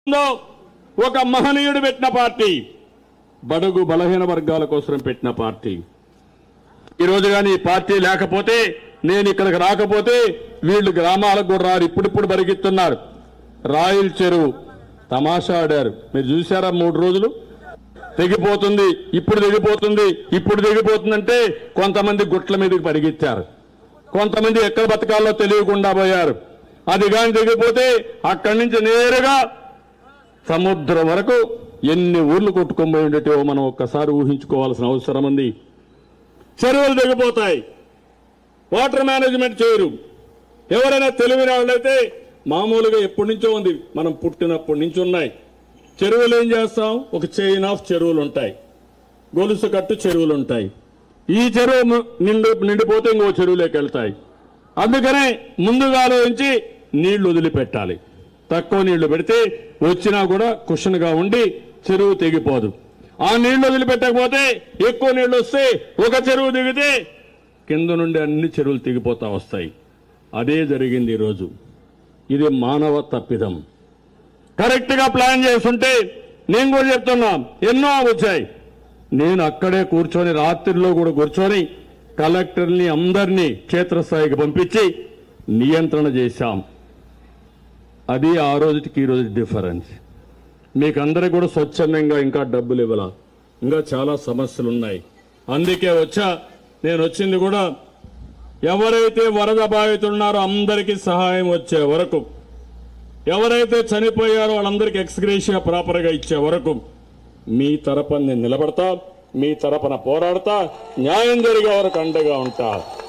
ఉందో ఒక మహనీయుడు పెట్టిన పార్టీ బడుగు బలహీన వర్గాల కోసం పెట్టిన పార్టీ ఈ రోజు కానీ ఈ పార్టీ లేకపోతే నేను ఇక్కడికి రాకపోతే వీళ్ళు గ్రామాలకు కూడా రారు ఇప్పుడిప్పుడు పరిగెత్తున్నారు రాయల్ చెరువు తమాషా ఆడారు మీరు చూసారా మూడు రోజులు తెగిపోతుంది ఇప్పుడు తెగిపోతుంది ఇప్పుడు తెగిపోతుందంటే కొంతమంది గుట్ల మీదకి పరిగెత్తారు కొంతమంది ఎక్కడ బతకాలో తెలియకుండా పోయారు అది కానీ తెగిపోతే అక్కడి నుంచి నేరుగా సముద్రం వరకు ఎన్ని ఊర్లు కొట్టుకొని పోయి ఉండేటో మనం ఒక్కసారి ఊహించుకోవాల్సిన అవసరం ఉంది చెరువులు తెగిపోతాయి వాటర్ మేనేజ్మెంట్ చేయరు ఎవరైనా తెలివిన వాళ్ళైతే మామూలుగా ఎప్పటి నుంచో ఉంది మనం పుట్టినప్పటి నుంచి ఉన్నాయి చెరువులు ఏం చేస్తాం ఒక చైన్ ఆఫ్ చెరువులు ఉంటాయి గొలుసు కట్టు చెరువులు ఉంటాయి ఈ చెరువు ము- నిండు నిండిపోతే ఇంకో చెరువులోకి వెళ్తాయి అందుకనే ముందుగా ఆలోచించి నీళ్లు వదిలిపెట్టాలి తక్కువ నీళ్లు పెడితే వచ్చినా కూడా కుషన్గా ఉండి చెరువు తెగిపోదు ఆ నీళ్లు వదిలిపెట్టకపోతే ఎక్కువ నీళ్లు వస్తే ఒక చెరువు దిగితే కింద నుండి అన్ని చెరువులు తెగిపోతా వస్తాయి అదే జరిగింది ఈరోజు ఇది మానవ తప్పిదం కరెక్ట్ గా ప్లాన్ చేస్తుంటే నేను కూడా చెప్తున్నా ఎన్నో వచ్చాయి నేను అక్కడే కూర్చొని రాత్రిలో కూడా కూర్చొని కలెక్టర్ని అందరినీ క్షేత్రస్థాయికి పంపించి నియంత్రణ చేశాం అది ఆ రోజుకి ఈ రోజు డిఫరెన్స్ మీకు అందరికి కూడా స్వచ్ఛందంగా ఇంకా డబ్బులు ఇవ్వాల ఇంకా చాలా సమస్యలు ఉన్నాయి అందుకే వచ్చా నేను వచ్చింది కూడా ఎవరైతే వరద బాధితున్నారో అందరికీ సహాయం వచ్చే వరకు ఎవరైతే చనిపోయారో వాళ్ళందరికీ ఎక్స్గ్రేషియా ప్రాపర్గా ఇచ్చే వరకు మీ తరపున నేను నిలబడతా మీ తరపున పోరాడతా న్యాయం జరిగే వరకు అండగా ఉంటా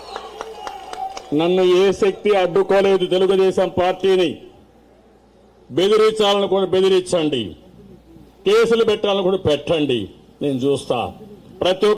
నన్ను ఏ శక్తి అడ్డుకోలేదు తెలుగుదేశం పార్టీని బెదిరించాలని కూడా బెదిరించండి కేసులు పెట్టాలని కూడా పెట్టండి నేను చూస్తా ప్రతి ఒక్క